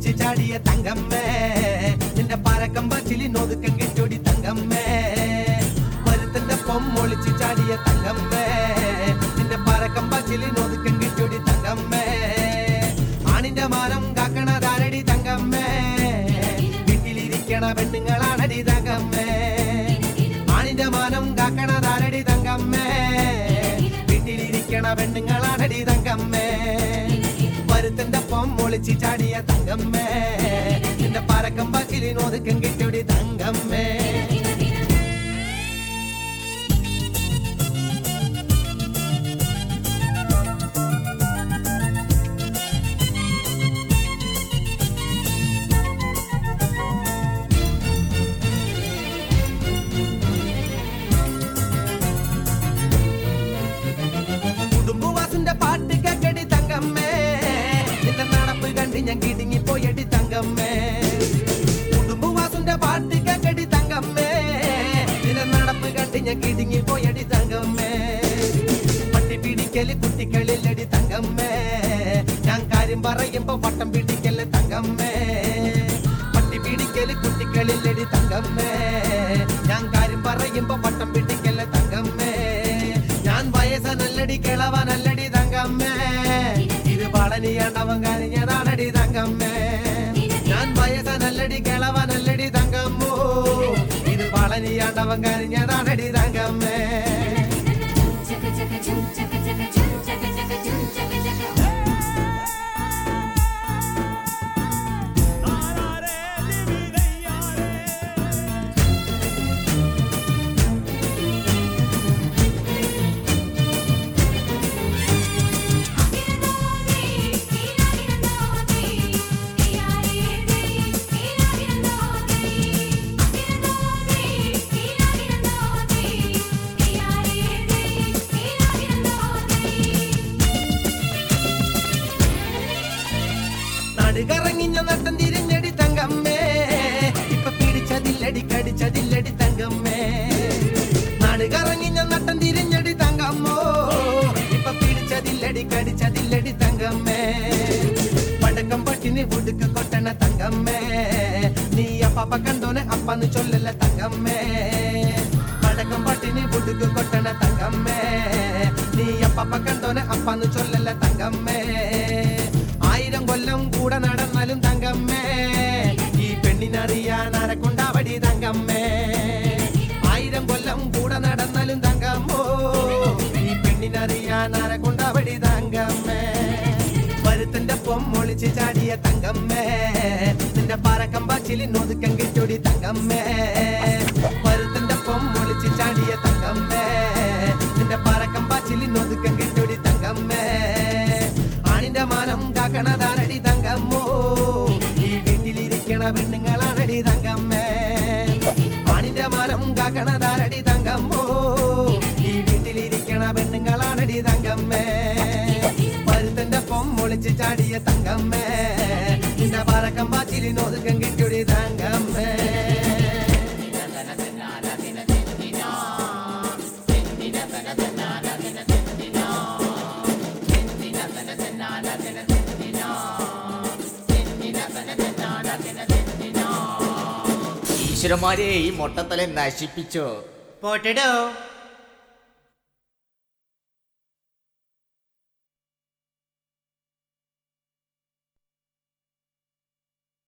ഒളിച്ച് ചാടിയ തങ്കമ്മേ നിന്റെ പരക്കം പച്ചിലി നോതുക്കം കെട്ടൊടി തങ്കമ്മേ പരുത്തന്റെ പൊമ്മൊളിച്ച് ചാടിയ തങ്കമ്മേ നിന്റെ പരക്കം പച്ചിലി നോതുക്കം കെട്ടൊടി തങ്കമ്മേ ആണിന്റെ മാനം കാക്കണതാരടി തങ്കമ്മേ വീട്ടിലിരിക്കണ പെണ്ണുങ്ങളാണടി തങ്കമ്മേ ആണിന്റെ മാനം കാക്കണതാരടി തങ്കമ്മേ വീട്ടിലിരിക്കണ പെണ്ണുങ്ങളാണടി തങ്കമ്മേ പരുത്തന്റെ പൊം ഒളിച്ച് ചാടിയ തങ്കമ്മേ നിന്റെ പരക്കം പച്ചിലി നോതുക്കം കെട്ടൊടി തങ്കമ്മേ കുടുംബവാസിന്റെ പാട്ട് കേക്കടി തങ്കമ്മേ നിന്റെ നടപ്പ് കണ്ട് ഞാൻ കിടുങ്ങി പോയടി തങ്കമ്മേ കുടുംബവാസിന്റെ പാട്ട് കേക്കടി തങ്കമ്മേ നിന്റെ നടപ്പ് കണ്ട് ഞാൻ കിടുങ്ങി പോയടി തങ്കമ്മേ പട്ടി പിടിക്കല് കുട്ടികളിലടി തങ്കമ്മേ ഞാൻ കാര്യം പറയുമ്പോ വട്ടം പിടിക്കല് തങ്കമ്മേ പട്ടി പിടിക്കല് കുട്ടികളിലടി തങ്കമ്മേ ഞാൻ കാര്യം പറയുമ്പോ വട്ടം പിടിക്കല് തങ്കമ്മേ ഞാൻ വയസ്സനല്ലടി കിളവനല്ലടി തങ്കമ്മേ ഇത് പളനിയാണ്ടവൻ കരഞ്ഞതാണടി തങ്കമ്മേ ഞാൻ വയസ്സനല്ലടി കിളവനല്ലടി തങ്കമ്മോ ഇത് പളനിയാണ്ടവൻ കരഞ്ഞതാണടി തങ്കമ്മേ ചക ചക ചും ചക ചക ചും ചക ചക ചും ചക ചക നടുകറങ്ങിഞ്ഞ നട്ടം തിരിഞ്ഞടി തങ്കമ്മേ ഇപ്പൊ പിടിച്ചതില്ലടി കടിച്ചതില്ലടി തങ്കമ്മേ നടുകറങ്ങിഞ്ഞ നട്ടം തിരിഞ്ഞടി തങ്കമ്മോ ഇപ്പൊ പിടിച്ചതില്ലടി കടിച്ചതില്ലടി തങ്കമ്മേ പടക്കം പട്ടിന് ഉടുക്ക് കൊട്ടണ തങ്കമ്മേ നീ അപ്പ കണ്ടോനെ അപ്പന്ന് ചൊല്ലല്ല തങ്കമ്മേ പടക്കം പട്ടിന് ഉടുക്ക് കൊട്ടണ തങ്കമ്മേ നീ അപ്പ കണ്ടോനെ അപ്പന്ന് ചൊല്ലല്ല തങ്കമ്മേ ആയിരം കൊല്ലം കൂടെ നടന്നാലും തങ്കമ്മേ ഈ പെണ്ണിനറിയാൻ ആരക്കൊണ്ടാവടി തങ്കമ്മേ ആയിരം കൊല്ലം കൂടെ നടന്നാലും തങ്കമ്മോ ഈ പെണ്ണിനറിയാൻ ആരക്കൊണ്ടാവടി തങ്കമ്മേ പരുത്തന്റെ പൊമ്മൊളിച്ച് ചാടിയ തങ്കമ്മേ നിന്റെ പറക്കം പാച്ചിലി നൊതുക്കം കിട്ടൊടി തങ്കമ്മേ പരുത്തന്റെ പൊമ്മൊളിച്ച് ചാടിയ തങ്കമ്മേ നിന്റെ പറക്കം പാച്ചിലി നൊതുക്കം കിട്ടൊടി തങ്കമ്മേ ആണിന്റെ മാനം കാക്കണതാരടി തങ്കമ്മോ ഈ വീട്ടിലിരിക്കണ പെണ്ണുങ്ങളാണടി തങ്കമ്മേ ആണിന്റെ മാനം കാക്കണതാരടി തങ്കമ്മോ ഈ വീട്ടിലിരിക്കണ പെണ്ണുങ്ങളാണടി തങ്കമ്മേ പരുത്തന്റെ പൊമ്മൊളിച്ച് ചാടിയ തങ്കമ്മേ നിന്റെ പറക്കം പാച്ചിലി നോതുക്കം കിട്ടൊടി തങ്കമ്മേ ഈശ്വരന്മാരെ ഈ മൊട്ടത്തല നശിപ്പിച്ചോ പോട്ടടോ